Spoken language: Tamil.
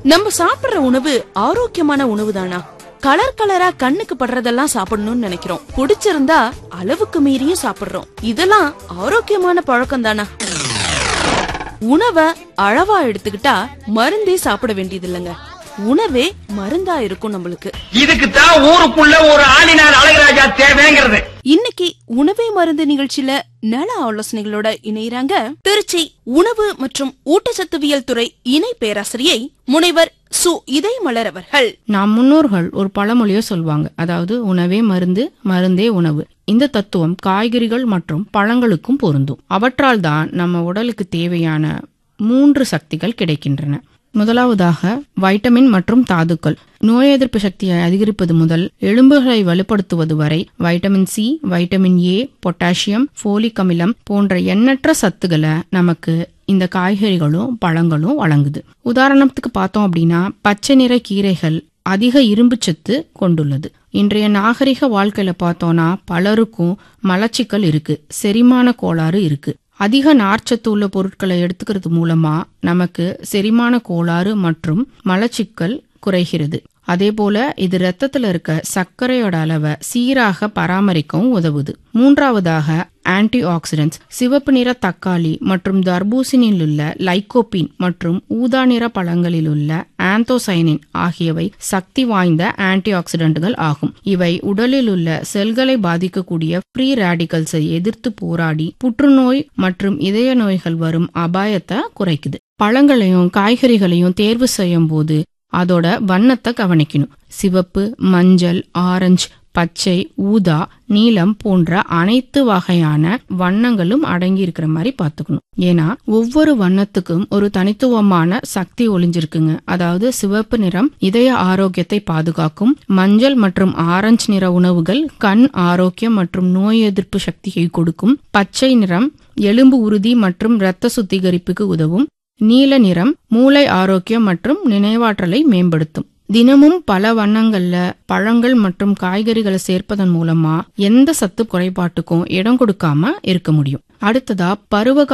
நம்ம சாப்பிடுற உணவு ஆரோக்கியமான உணவு தானா கலர் கலரா கண்ணுக்கு படுறதெல்லாம் சாப்பிடணும்னு நினைக்கிறோம் பிடிச்சிருந்தா அளவுக்கு மீறியும் சாப்பிடுறோம் இதெல்லாம் ஆரோக்கியமான பழக்கம் தானா உணவை அளவா எடுத்துக்கிட்டா மருந்தே சாப்பிட வேண்டியது இல்லைங்க உணவே மருந்தா இருக்கும் நம்மளுக்கு இதுக்கு தான் ஊருக்குள்ள ஒரு ஆளினார் அழகராஜா தேவைங்கிறது இன்னைக்கு உணவே மருந்து நிகழ்ச்சியில நல ஆலோசனைகளோட இணையறாங்க திருச்சி உணவு மற்றும் ஊட்டச்சத்துவியல் துறை இணை பேராசிரியை முனைவர் சு இதயமலர் அவர்கள் நம் முன்னோர்கள் ஒரு பழமொழியோ சொல்வாங்க அதாவது உணவே மருந்து மருந்தே உணவு இந்த தத்துவம் காய்கறிகள் மற்றும் பழங்களுக்கும் பொருந்தும் அவற்றால் தான் நம்ம உடலுக்கு தேவையான மூன்று சக்திகள் கிடைக்கின்றன முதலாவதாக வைட்டமின் மற்றும் தாதுக்கள் நோய் எதிர்ப்பு சக்தியை அதிகரிப்பது முதல் எலும்புகளை வலுப்படுத்துவது வரை vitamin C vitamin A potassium folic அமிலம் போன்ற எண்ணற்ற சத்துக்களை நமக்கு இந்த காய்கறிகளும் பழங்களும் வழங்குது உதாரணத்துக்கு பார்த்தோம் அப்படின்னா பச்சை நிற கீரைகள் அதிக இரும்புச்சத்து கொண்டுள்ளது இன்றைய நாகரிக வாழ்க்கையில பார்த்தோம்னா பலருக்கும் மலச்சிக்கல் இருக்கு செரிமான கோளாறு இருக்கு அதிக நார்ச்சத்து உள்ள பொருட்களை எடுத்துக்கிறது மூலமா நமக்கு செரிமான கோளாறு மற்றும் மலச்சிக்கல் குறைகிறது அதே போல இது ரத்தத்துல இருக்க சர்க்கரையோட அளவை சீராக பராமரிக்கவும் உதவுது மூன்றாவதாக ஆன்டி ஆக்சிடென்ட்ஸ் சிவப்பு நிற தக்காளி மற்றும் தர்பூசணியில் உள்ள லைகோபின் மற்றும் ஊதா நிற பழங்களில் உள்ள ஆந்தோசைனின் ஆகியவை சக்தி வாய்ந்த ஆன்டி ஆக்சிடென்ட்கள் ஆகும் இவை உடலில் உள்ள செல்களை பாதிக்கக்கூடிய ஃப்ரீ ரேடிகல்ஸை எதிர்த்து போராடி புற்றுநோய் மற்றும் இதய நோய்கள் வரும் அபாயத்தை குறைக்குது பழங்களையும் காய்கறிகளையும் தேர்வு செய்யும் போது அதோட வண்ணத்தை கவனிக்கணும் சிவப்பு மஞ்சள் ஆரஞ்சு பச்சை ஊதா நீலம் போன்ற அனைத்து வகையான வண்ணங்களும் அடங்கி இருக்கிற மாதிரி பார்த்துக்கணும் ஏன்னா ஒவ்வொரு வண்ணத்துக்கும் ஒரு தனித்துவமான சக்தி ஒளிஞ்சிருக்குங்க அதாவது சிவப்பு நிறம் இதய ஆரோக்கியத்தை பாதுகாக்கும் மஞ்சள் மற்றும் ஆரஞ்சு நிற உணவுகள் கண் ஆரோக்கியம் மற்றும் நோய் எதிர்ப்பு சக்தியை கொடுக்கும் பச்சை நிறம் எலும்பு உறுதி மற்றும் இரத்த சுத்திகரிப்புக்கு உதவும் நீல நிறம் மூளை ஆரோக்கியம் மற்றும் நினைவாற்றலை மேம்படுத்தும் தினமும் பல வண்ணங்கள்ல பழங்கள் மற்றும் காய்கறிகளை சேர்ப்பதன் மூலமா எந்த சத்து குறைபாட்டுக்கும் இடம் கொடுக்காம இருக்க முடியும் அடுத்ததா பருவ